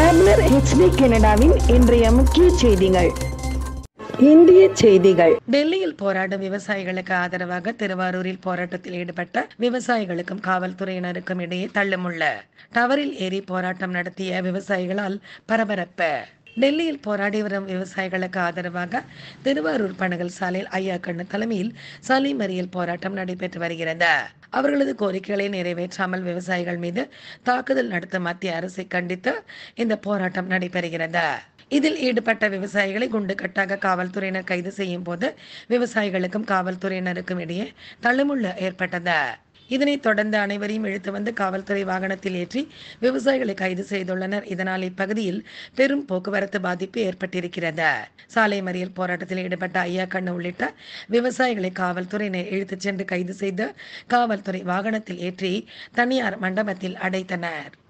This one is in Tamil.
தமிழர் ஹெச்டி கனடாவின் இன்றைய முக்கிய செய்திகள் இந்திய செய்திகள் டெல்லியில் போராடும் விவசாயிகளுக்கு ஆதரவாக திருவாரூரில் போராட்டத்தில் ஈடுபட்ட விவசாயிகளுக்கும் காவல்துறையினருக்கும் இடையே தள்ளுமுள்ள டவரில் ஏறி போராட்டம் நடத்திய விவசாயிகளால் பரபரப்பு டெல்லியில் போராடி வரும் விவசாயிகளுக்கு ஆதரவாக திருவாரூர் பனகல் சாலையில் ஐயா கண்ணு தலைமையில் சாலை மறியல் போராட்டம் நடைபெற்று வருகிறது அவர்களது கோரிக்கைகளை நிறைவேற்றாமல் விவசாயிகள் மீது தாக்குதல் நடத்தும் மத்திய அரசை கண்டித்து இந்த போராட்டம் நடைபெறுகிறது இதில் ஈடுபட்ட விவசாயிகளை குண்டுக்கட்டாக காவல்துறையினர் கைது செய்யும் போது விவசாயிகளுக்கும் காவல்துறையினருக்கும் இடையே தள்ளுமுள்ள ஏற்பட்டது இதனைத் தொடர்ந்து அனைவரையும் இழுத்து வந்து காவல்துறை வாகனத்தில் ஏற்றி விவசாயிகளை கைது செய்துள்ளனர் இதனால் இப்பகுதியில் பெரும் போக்குவரத்து பாதிப்பு ஏற்பட்டிருக்கிறது சாலை மறியல் போராட்டத்தில் ஈடுபட்ட ஐயா கண்ணு உள்ளிட்ட விவசாயிகளை காவல்துறையினர் இழுத்துச் சென்று கைது செய்து காவல்துறை வாகனத்தில் ஏற்றி தனியார் மண்டபத்தில் அடைத்தனர்